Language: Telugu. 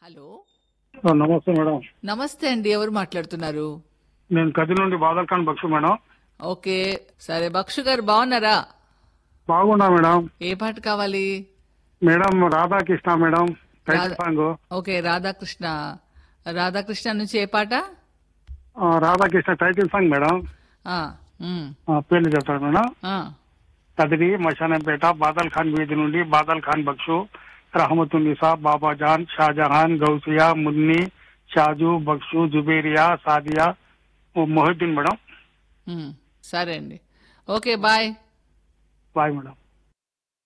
హలో ఆ, నమస్తే మేడం నమస్తే అండి ఎవరు మాట్లాడుతున్నారు నేను కది నుండి బాదల్ ఖాన్ బక్షు మేడం ఓకే సరే బక్షు గారు బాగున్నారా బాగున్నా మేడం ఏ పాట కావాలి madam Radhakrishna madam title Radha- song okay Radhakrishna Radhakrishna నుంచి ఏ పాట ఆ, రాధాకృష్ణ టైటిల్ సాంగ్ మేడం ఆ, ఉమ్, ఆ, పేర్లు చెప్తాను మేడం ఆ, కదిరి మశానంపేట బాదల్ ఖాన్ వీధి నుండి బాదల్ ఖాన్ బక్షు రహమతున్నిసా బాబా జాన్ షాజహాన్ గౌసియా మున్ని షాజు బక్షు జుబేరియా సాదియా ఓ మొహిద్దీన్ మేడం ఉమ్, సరే అండి ఓకే బాయ్ బాయ్ మేడం